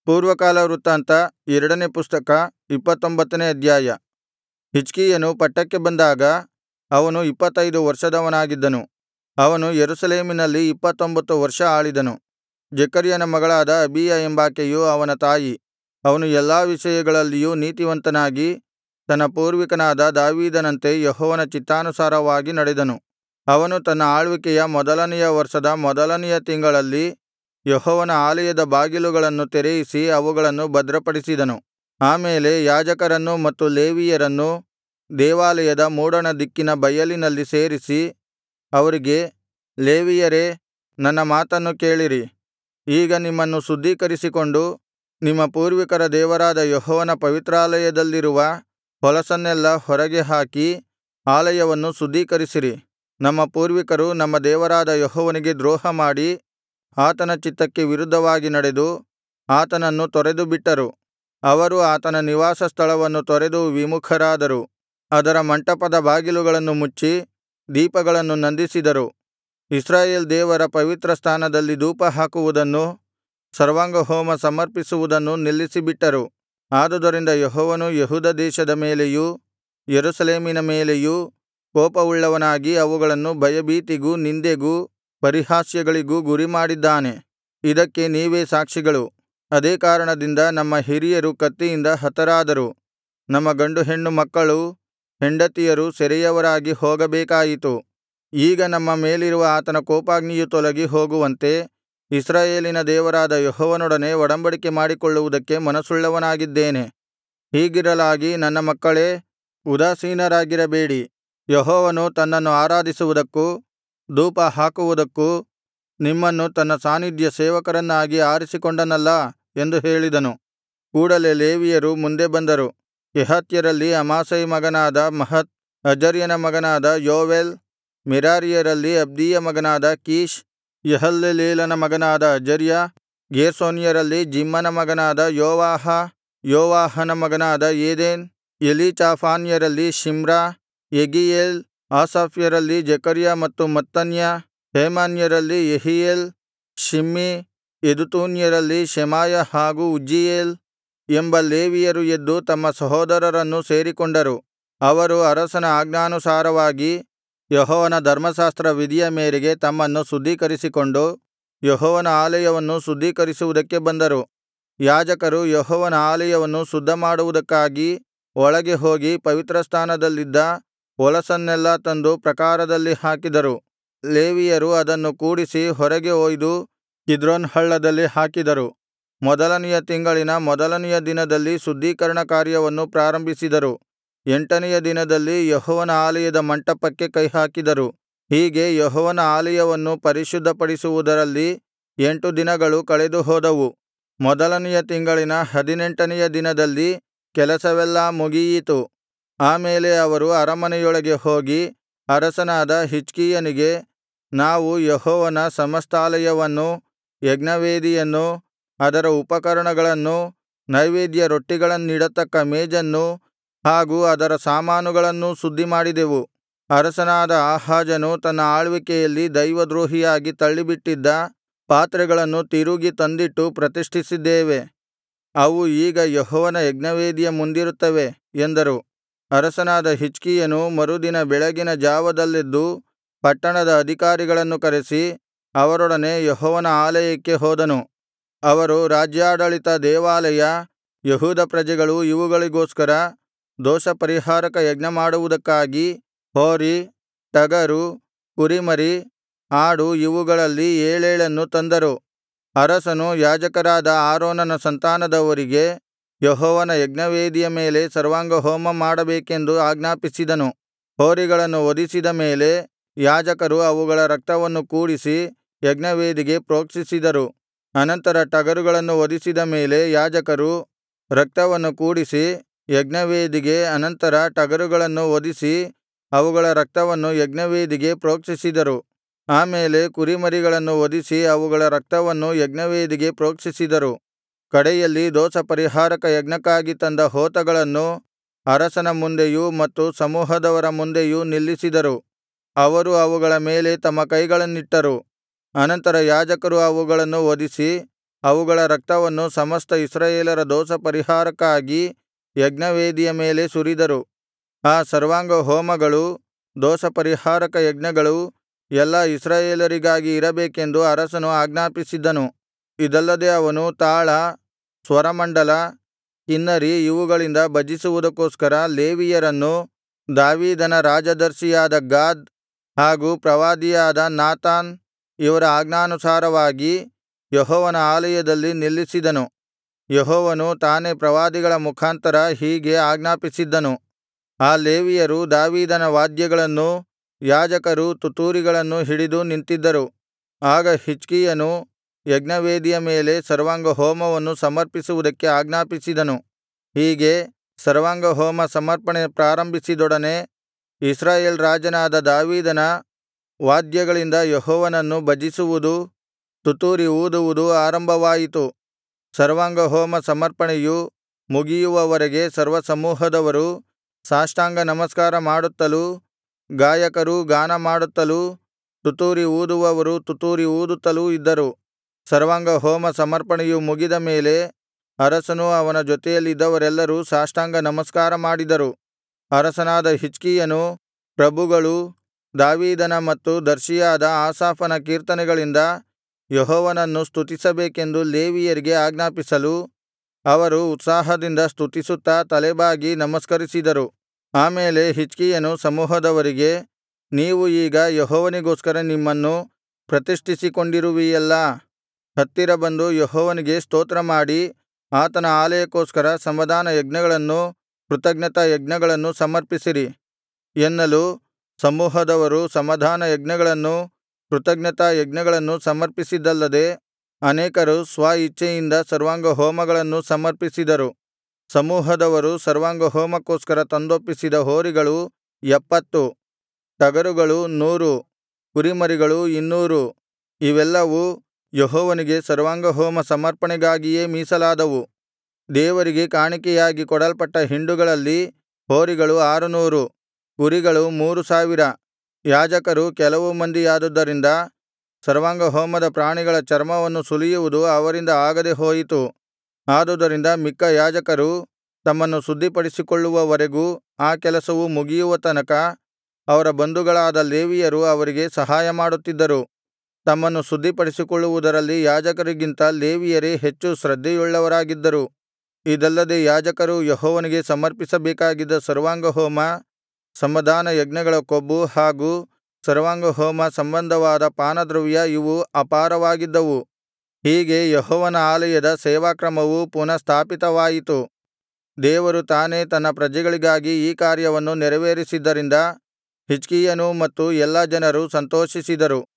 ಪೂರ್ವಕಾಲ ವೃತ್ತಾಂತ ಎರಡನೇ ಪುಸ್ತಕ ಇಪ್ಪತ್ತೊಂಬತ್ತನೇ ಅಧ್ಯಾಯ ಹಿಜ್ಕೀಯನು ಪಟ್ಟಕ್ಕೆ ಬಂದಾಗ ಅವನು ಇಪ್ಪತ್ತೈದು ವರ್ಷದವನಾಗಿದ್ದನು ಅವನು ಯೆರೂಸಲೇಮಿನಲ್ಲಿ ಇಪ್ಪತ್ತೊಂಬತ್ತು ವರ್ಷ ಆಳಿದನು ಜೆಕರ್ಯನ ಮಗಳಾದ ಅಬೀಯ ಎಂಬಾಕೆಯು ಅವನ ತಾಯಿ ಅವನು ಎಲ್ಲಾ ವಿಷಯಗಳಲ್ಲಿಯೂ ನೀತಿವಂತನಾಗಿ ತನ್ನ ಪೂರ್ವಿಕನಾದ ದಾವೀದನಂತೆ ಯೆಹೋವನ ಚಿತ್ತಾನುಸಾರವಾಗಿ ನಡೆದನು ಅವನು ತನ್ನ ಆಳ್ವಿಕೆಯ ಮೊದಲನೆಯ ವರ್ಷದ ಮೊದಲನೆಯ ತಿಂಗಳಲ್ಲಿ ಯೆಹೋವನ ಆಲಯದ ಬಾಗಿಲುಗಳನ್ನು ತೆರೆಯಿಸಿ ಅವುಗಳನ್ನು ಭದ್ರಪಡಿಸಿದನು ಆಮೇಲೆ ಯಾಜಕರನ್ನೂ ಮತ್ತು ಲೇವಿಯರನ್ನೂ ದೇವಾಲಯದ ಮೂಡಣ ದಿಕ್ಕಿನ ಬಯಲಿನಲ್ಲಿ ಸೇರಿಸಿ ಅವರಿಗೆ ಲೇವಿಯರೇ ನನ್ನ ಮಾತನ್ನು ಕೇಳಿರಿ ಈಗ ನಿಮ್ಮನ್ನು ಶುದ್ಧೀಕರಿಸಿಕೊಂಡು ನಿಮ್ಮ ಪೂರ್ವಿಕರ ದೇವರಾದ ಯೆಹೋವನ ಪವಿತ್ರಾಲಯದಲ್ಲಿರುವ ಹೊಲಸನ್ನೆಲ್ಲಾ ಹೊರಗೆ ಹಾಕಿ ಆಲಯವನ್ನು ಶುದ್ಧೀಕರಿಸಿರಿ ನಮ್ಮ ಪೂರ್ವಿಕರು ನಮ್ಮ ದೇವರಾದ ಯೆಹೋವನಿಗೆ ದ್ರೋಹಮಾಡಿ ಆತನ ಚಿತ್ತಕ್ಕೆ ವಿರುದ್ಧವಾಗಿ ನಡೆದು ಆತನನ್ನು ತೊರೆದುಬಿಟ್ಟರು ಅವರು ಆತನ ನಿವಾಸ ಸ್ಥಳವನ್ನು ತೊರೆದು ವಿಮುಖರಾದರು ಅದರ ಮಂಟಪದ ಬಾಗಿಲುಗಳನ್ನು ಮುಚ್ಚಿ ದೀಪಗಳನ್ನು ನಂದಿಸಿದರು ಇಸ್ರಾಯೇಲ್ ದೇವರ ಪವಿತ್ರಸ್ಥಾನದಲ್ಲಿ ಧೂಪಹಾಕುವುದನ್ನೂ ಸರ್ವಾಂಗಹೋಮ ಸಮರ್ಪಿಸುವುದನ್ನೂ ನಿಲ್ಲಿಸಿಬಿಟ್ಟರು ಆದುದರಿಂದ ಯೆಹೋವನು ಯೆಹೂದ ದೇಶದ ಮೇಲೆಯೂ ಯೆರೂಸಲೇಮಿನ ಮೇಲೆಯೂ ಕೋಪವುಳ್ಳವನಾಗಿ ಅವುಗಳನ್ನು ಭಯಭೀತಿಗೂ ನಿಂದೆಗೂ ಪರಿಹಾಸ್ಯಗಳಿಗೂ ಗುರಿಮಾಡಿದ್ದಾನೆ ಇದಕ್ಕೆ ನೀವೇ ಸಾಕ್ಷಿಗಳು ಅದೇ ಕಾರಣದಿಂದ ನಮ್ಮ ಹಿರಿಯರು ಕತ್ತಿಯಿಂದ ಹತರಾದರು ನಮ್ಮ ಗಂಡು ಹೆಣ್ಣು ಮಕ್ಕಳೂ ಹೆಂಡತಿಯರೂ ಸೆರೆಯವರಾಗಿ ಹೋಗಬೇಕಾಯಿತು ಈಗ ನಮ್ಮ ಮೇಲಿರುವ ಆತನ ಕೋಪಾಗ್ನಿಯು ತೊಲಗಿ ಹೋಗುವಂತೆ ಇಸ್ರಾಯೇಲಿನ ದೇವರಾದ ಯೆಹೋವನೊಡನೆ ಒಡಂಬಡಿಕೆ ಮಾಡಿಕೊಳ್ಳುವುದಕ್ಕೆ ಮನಸ್ಸುಳ್ಳವನಾಗಿದ್ದೇನೆ ಹೀಗಿರಲಾಗಿ ನನ್ನ ಮಕ್ಕಳೇ ಉದಾಸೀನರಾಗಿರಬೇಡಿ ಯೆಹೋವನು ತನ್ನನ್ನು ಆರಾಧಿಸುವುದಕ್ಕೂ ಧೂಪ ಹಾಕುವುದಕ್ಕೂ ನಿಮ್ಮನ್ನು ತನ್ನ ಸಾನ್ನಿಧ್ಯ ಸೇವಕರನ್ನಾಗಿ ಆರಿಸಿಕೊಂಡನಲ್ಲಾ ಎಂದು ಹೇಳಿದನು ಕೂಡಲೆ ಲೇವಿಯರು ಮುಂದೆ ಬಂದರು ಕೆಹಾತ್ಯರಲ್ಲಿ ಅಮಾಸೈ ಮಗನಾದ ಮಹತ್ ಅಜರ್ಯನ ಮಗನಾದ ಯೋವೇಲ್ ಮೆರಾರಿಯರಲ್ಲಿ ಅಬ್ದೀಯ ಮಗನಾದ ಕೀಷ್ ಯಹಲ್ಲೆಲೇಲನ ಮಗನಾದ ಅಜರ್ಯ ಗೇರ್ಷೋನ್ಯರಲ್ಲಿ ಜಿಮ್ಮನ ಮಗನಾದ ಯೋವಾಹ ಯೋವಾಹನ ಮಗನಾದ ಏದೆನ್ ಎಲೀಚಾಫಾನ್ಯರಲ್ಲಿ ಶಿಮ್ರಾ ಯೆಗೀಯೇಲ್ ಆಸಾಫ್ಯರಲ್ಲಿ ಜೆಕರ್ಯ ಮತ್ತು ಮತ್ತನ್ಯ ಹೇಮಾನ್ಯರಲ್ಲಿ ಯೆಹೀಯೇಲ್ ಶಿಮ್ಮೀ ಯೆದುತೂನ್ಯರಲ್ಲಿ ಶೆಮಾಯ ಹಾಗೂ ಉಜ್ಜೀಯೇಲ್ ಎಂಬ ಲೇವಿಯರು ಎದ್ದು ತಮ್ಮ ಸಹೋದರರನ್ನೂ ಸೇರಿಕೊಂಡರು ಅವರು ಅರಸನ ಆಜ್ಞಾನುಸಾರವಾಗಿ ಯೆಹೋವನ ಧರ್ಮಶಾಸ್ತ್ರ ವಿಧಿಯ ಮೇರೆಗೆ ತಮ್ಮನ್ನು ಶುದ್ಧೀಕರಿಸಿಕೊಂಡು ಯೆಹೋವನ ಆಲಯವನ್ನು ಶುದ್ಧೀಕರಿಸುವುದಕ್ಕೆ ಬಂದರು ಯಾಜಕರು ಯೆಹೋವನ ಆಲಯವನ್ನು ಶುದ್ಧಮಾಡುವುದಕ್ಕಾಗಿ ಒಳಗೆ ಹೋಗಿ ಪವಿತ್ರಸ್ಥಾನದಲ್ಲಿದ್ದ ಹೊಲಸನ್ನೆಲ್ಲಾ ತಂದು ಪ್ರಾಕಾರದಲ್ಲಿ ಹಾಕಿದರು ಲೇವಿಯರು ಅದನ್ನು ಕೂಡಿಸಿ ಹೊರಗೆ ಒಯ್ದು ಕಿದ್ರೋನ್ ಹಳ್ಳದಲ್ಲಿ ಹಾಕಿದರು ಮೊದಲನೆಯ ತಿಂಗಳಿನ ಮೊದಲನೆಯ ದಿನದಲ್ಲಿ ಶುದ್ಧೀಕರಣ ಕಾರ್ಯವನ್ನು ಪ್ರಾರಂಭಿಸಿದರು ಎಂಟನೆಯ ದಿನದಲ್ಲಿ ಯೆಹೋವನ ಆಲಯದ ಮಂಟಪಕ್ಕೆ ಕೈಹಾಕಿದರು ಹೀಗೆ ಯೆಹೋವನ ಆಲಯವನ್ನು ಪರಿಶುದ್ಧಪಡಿಸುವುದರಲ್ಲಿ ಎಂಟು ದಿನಗಳು ಕಳೆದುಹೋದವು ಮೊದಲನೆಯ ತಿಂಗಳಿನ ಹದಿನೆಂಟನೆಯ ದಿನದಲ್ಲಿ ಕೆಲಸವೆಲ್ಲಾ ಮುಗಿಯಿತು ಆಮೇಲೆ ಅವರು ಅರಮನೆಯೊಳಗೆ ಹೋಗಿ ಅರಸನಾದ ಹಿಜ್ಕೀಯನಿಗೆ ನಾವು ಯೆಹೋವನ ಸಮಸ್ತಾಲಯವನ್ನೂ ಯಜ್ಞವೇದಿಯನ್ನೂ ಅದರ ಉಪಕರಣಗಳನ್ನೂ ನೈವೇದ್ಯ ರೊಟ್ಟಿಗಳನ್ನಿಡತಕ್ಕ ಮೇಜನ್ನೂ ಹಾಗೂ ಅದರ ಸಾಮಾನುಗಳನ್ನೂ ಶುದ್ಧಿಮಾಡಿದೆವು ಅರಸನಾದ ಆಹಾಜನು ತನ್ನ ಆಳ್ವಿಕೆಯಲ್ಲಿ ದೈವದ್ರೋಹಿಯಾಗಿ ತಳ್ಳಿಬಿಟ್ಟಿದ್ದ ಪಾತ್ರೆಗಳನ್ನು ತಿರುಗಿ ತಂದಿಟ್ಟು ಪ್ರತಿಷ್ಠಿಸಿದ್ದೇವೆ ಅವು ಈಗ ಯೆಹೋವನ ಯಜ್ಞವೇದಿಯ ಮುಂದಿರುತ್ತವೆ ಎಂದರು ಅರಸನಾದ ಹಿಜ್ಕೀಯನು ಮರುದಿನ ಬೆಳಗಿನ ಜಾವದಲ್ಲೆದ್ದು ಪಟ್ಟಣದ ಅಧಿಕಾರಿಗಳನ್ನು ಕರೆಸಿ ಅವರೊಡನೆ ಯೆಹೋವನ ಆಲಯಕ್ಕೆ ಹೋದನು ಅವರು ರಾಜ್ಯಾಡಳಿತ ದೇವಾಲಯ ಯೆಹೂದ ಪ್ರಜೆಗಳು ಇವುಗಳಿಗೋಸ್ಕರ ದೋಷಪರಿಹಾರಕ ಯಜ್ಞಮಾಡುವುದಕ್ಕಾಗಿ ಹೋರಿ ಟಗರು ಕುರಿಮರಿ ಆಡು ಇವುಗಳಲ್ಲಿ ಏಳೇಳನ್ನು ತಂದರು ಅರಸನು ಯಾಜಕರಾದ ಆರೋನನ ಸಂತಾನದವರಿಗೆ ಯೆಹೋವನ ಯಜ್ಞವೇದಿಯ ಮೇಲೆ ಸರ್ವಾಂಗಹೋಮ ಮಾಡಬೇಕೆಂದು ಆಜ್ಞಾಪಿಸಿದನು ಹೋರಿಗಳನ್ನು ವಧಿಸಿದ ಮೇಲೆ ಯಾಜಕರು ಅವುಗಳ ರಕ್ತವನ್ನು ಕೂಡಿಸಿ ಯಜ್ಞವೇದಿಗೆ ಪ್ರೋಕ್ಷಿಸಿದರು ಅನಂತರ ಟಗರುಗಳನ್ನು ವಧಿಸಿದ ಮೇಲೆ ಯಾಜಕರು ರಕ್ತವನ್ನು ಕೂಡಿಸಿ ಯಜ್ಞವೇದಿಗೆ ಅನಂತರ ಟಗರುಗಳನ್ನು ವಧಿಸಿ ಅವುಗಳ ರಕ್ತವನ್ನು ಯಜ್ಞವೇದಿಗೆ ಪ್ರೋಕ್ಷಿಸಿದರು ಆಮೇಲೆ ಕುರಿಮರಿಗಳನ್ನು ವಧಿಸಿ ಅವುಗಳ ರಕ್ತವನ್ನು ಯಜ್ಞವೇದಿಗೆ ಪ್ರೋಕ್ಷಿಸಿದರು ಕಡೆಯಲ್ಲಿ ದೋಷಪರಿಹಾರಕ ಯಜ್ಞಕ್ಕಾಗಿ ತಂದ ಹೋತಗಳನ್ನು ಅರಸನ ಮುಂದೆಯೂ ಮತ್ತು ಸಮೂಹದವರ ಮುಂದೆಯೂ ನಿಲ್ಲಿಸಿದರು ಅವರು ಅವುಗಳ ಮೇಲೆ ತಮ್ಮ ಕೈಗಳನ್ನಿಟ್ಟರು ಅನಂತರ ಯಾಜಕರು ಅವುಗಳನ್ನು ವಧಿಸಿ ಅವುಗಳ ರಕ್ತವನ್ನು ಸಮಸ್ತ ಇಸ್ರಾಯೇಲರ ದೋಷಪರಿಹಾರಕ್ಕಾಗಿ ಯಜ್ಞವೇದಿಯ ಮೇಲೆ ಸುರಿದರು ಆ ಸರ್ವಾಂಗಹೋಮಗಳೂ ದೋಷಪರಿಹಾರಕ ಯಜ್ಞಗಳೂ ಎಲ್ಲಾ ಇಸ್ರಾಯೇಲರಿಗಾಗಿ ಇರಬೇಕೆಂದು ಅರಸನು ಆಜ್ಞಾಪಿಸಿದ್ದನು ಇದಲ್ಲದೆ ಅವನು ತಾಳ ಸ್ವರಮಂಡಲ ಕಿನ್ನರಿ ಇವುಗಳಿಂದ ಭಜಿಸುವುದಕ್ಕೋಸ್ಕರ ಲೇವಿಯರನ್ನು ದಾವೀದನ ರಾಜದರ್ಶಿಯಾದ ಗಾದ್ ಹಾಗೂ ಪ್ರವಾದಿಯಾದ ನಾತಾನ್ ಇವರ ಆಜ್ಞಾನುಸಾರವಾಗಿ ಯೆಹೋವನ ಆಲಯದಲ್ಲಿ ನಿಲ್ಲಿಸಿದನು ಯೆಹೋವನು ತಾನೇ ಪ್ರವಾದಿಗಳ ಮುಖಾಂತರ ಹೀಗೆ ಆಜ್ಞಾಪಿಸಿದ್ದನು ಆ ಲೇವಿಯರು ದಾವೀದನ ವಾದ್ಯಗಳನ್ನೂ ಯಾಜಕರು ತುತ್ತೂರಿಗಳನ್ನೂ ಹಿಡಿದು ನಿಂತಿದ್ದರು ಆಗ ಹಿಜ್ಕೀಯನು ಯಜ್ಞವೇದಿಯ ಮೇಲೆ ಸರ್ವಾಂಗಹೋಮವನ್ನು ಸಮರ್ಪಿಸುವುದಕ್ಕೆ ಆಜ್ಞಾಪಿಸಿದನು ಹೀಗೆ ಸರ್ವಾಂಗಹೋಮ ಸಮರ್ಪಣೆ ಪ್ರಾರಂಭಿಸಿದೊಡನೆ ಇಸ್ರಾಯೇಲ್ ರಾಜನಾದ ದಾವೀದನ ವಾದ್ಯಗಳಿಂದ ಯೆಹೋವನನ್ನು ಭಜಿಸುವುದೂ ತುತ್ತೂರಿ ಊದುವುದೂ ಆರಂಭವಾಯಿತು ಸರ್ವಾಂಗಹೋಮ ಸಮರ್ಪಣೆಯು ಮುಗಿಯುವವರೆಗೆ ಸರ್ವಸಮೂಹದವರು ಸಾಷ್ಟಾಂಗ ನಮಸ್ಕಾರ ಮಾಡುತ್ತಲೂ ಗಾಯಕರು ಗಾನಮಾಡುತ್ತಲೂ ತುತ್ತೂರಿ ಊದುವವರು ತುತ್ತೂರಿ ಊದುತ್ತಲೂ ಇದ್ದರು ಸರ್ವಾಂಗಹೋಮ ಸಮರ್ಪಣೆಯು ಮುಗಿದ ಮೇಲೆ ಅರಸನೂ ಅವನ ಜೊತೆಯಲ್ಲಿದ್ದವರೆಲ್ಲರೂ ಸಾಷ್ಟಾಂಗ ನಮಸ್ಕಾರ ಮಾಡಿದರು ಅರಸನಾದ ಹಿಜ್ಕೀಯನೂ ಪ್ರಭುಗಳೂ ದಾವೀದನ ಮತ್ತು ದರ್ಶಿಯಾದ ಆಸಾಫನ ಕೀರ್ತನೆಗಳಿಂದ ಯೆಹೋವನನ್ನು ಸ್ತುತಿಸಬೇಕೆಂದು ಲೇವಿಯರಿಗೆ ಆಜ್ಞಾಪಿಸಲು ಅವರು ಉತ್ಸಾಹದಿಂದ ಸ್ತುತಿಸುತ್ತಾ ತಲೆಬಾಗಿ ನಮಸ್ಕರಿಸಿದರು ಆಮೇಲೆ ಹಿಜ್ಕೀಯನು ಸಮೂಹದವರಿಗೆ ನೀವು ಈಗ ಯೆಹೋವನಿಗೋಸ್ಕರ ನಿಮ್ಮನ್ನು ಪ್ರತಿಷ್ಠಿಸಿಕೊಂಡಿರುವಿಯಲ್ಲಾ ಹತ್ತಿರ ಬಂದು ಯೆಹೋವನಿಗೆ ಸ್ತೋತ್ರಮಾಡಿ ಆತನ ಆಲಯಕ್ಕೋಸ್ಕರ ಸಮಾಧಾನ ಯಜ್ಞಗಳನ್ನೂ ಕೃತಜ್ಞತಾ ಯಜ್ಞಗಳನ್ನೂ ಸಮರ್ಪಿಸಿರಿ ಎನ್ನಲು ಸಮೂಹದವರು ಸಮಾಧಾನ ಯಜ್ಞಗಳನ್ನೂ ಕೃತಜ್ಞತಾ ಯಜ್ಞಗಳನ್ನೂ ಸಮರ್ಪಿಸಿದ್ದಲ್ಲದೆ ಅನೇಕರು ಸ್ವ ಇಚ್ಛೆಯಿಂದ ಸರ್ವಾಂಗಹೋಮಗಳನ್ನೂ ಸಮರ್ಪಿಸಿದರು ಸಮೂಹದವರು ಸರ್ವಾಂಗಹೋಮಕ್ಕೋಸ್ಕರ ತಂದೊಪ್ಪಿಸಿದ ಹೋರಿಗಳು ಎಪ್ಪತ್ತು ಟಗರುಗಳು ನೂರು ಕುರಿಮರಿಗಳು ಇನ್ನೂರು ಇವೆಲ್ಲವೂ ಯೆಹೋವನಿಗೆ ಸರ್ವಾಂಗಹೋಮ ಸಮರ್ಪಣೆಗಾಗಿಯೇ ಮೀಸಲಾದವು ದೇವರಿಗೆ ಕಾಣಿಕೆಯಾಗಿ ಕೊಡಲ್ಪಟ್ಟ ಹಿಂಡುಗಳಲ್ಲಿ ಹೋರಿಗಳು ಆರುನೂರು ಕುರಿಗಳು ಮೂರು ಸಾವಿರ ಯಾಜಕರು ಕೆಲವು ಮಂದಿಯಾದುದರಿಂದ ಸರ್ವಾಂಗಹೋಮದ ಪ್ರಾಣಿಗಳ ಚರ್ಮವನ್ನು ಸುಲಿಯುವುದು ಅವರಿಂದ ಆಗದೆ ಹೋಯಿತು ಆದುದರಿಂದ ಮಿಕ್ಕ ಯಾಜಕರು ತಮ್ಮನ್ನು ಶುದ್ಧಿಪಡಿಸಿಕೊಳ್ಳುವವರೆಗೂ ಆ ಕೆಲಸವು ಮುಗಿಯುವ ತನಕ ಅವರ ಬಂಧುಗಳಾದ ಲೇವಿಯರು ಅವರಿಗೆ ಸಹಾಯಮಾಡುತ್ತಿದ್ದರು ತಮ್ಮನ್ನು ಶುದ್ಧಿಪಡಿಸಿಕೊಳ್ಳುವುದರಲ್ಲಿ ಯಾಜಕರಿಗಿಂತ ಲೇವಿಯರೇ ಹೆಚ್ಚು ಶ್ರದ್ಧೆಯುಳ್ಳವರಾಗಿದ್ದರು ಇದಲ್ಲದೆ ಯಾಜಕರು ಯೆಹೋವನಿಗೆ ಸಮರ್ಪಿಸಬೇಕಾಗಿದ್ದ ಸರ್ವಾಂಗಹೋಮ ಸಮಾಧಾನ ಯಜ್ಞಗಳ ಕೊಬ್ಬು ಹಾಗೂ ಸರ್ವಾಂಗಹೋಮ ಸಂಬಂಧವಾದ ಪಾನದ್ರವ್ಯ ಇವು ಅಪಾರವಾಗಿದ್ದವು ಹೀಗೆ ಯೆಹೋವನ ಆಲಯದ ಸೇವಾಕ್ರಮವು ಪುನಃ ಸ್ಥಾಪಿತವಾಯಿತು ದೇವರು ತಾನೇ ತನ್ನ ಪ್ರಜೆಗಳಿಗಾಗಿ ಈ ಕಾರ್ಯವನ್ನು ನೆರವೇರಿಸಿದ್ದರಿಂದ ಹಿಜ್ಕೀಯನೂ ಮತ್ತು ಎಲ್ಲಾ ಜನರು ಸಂತೋಷಿಸಿದರು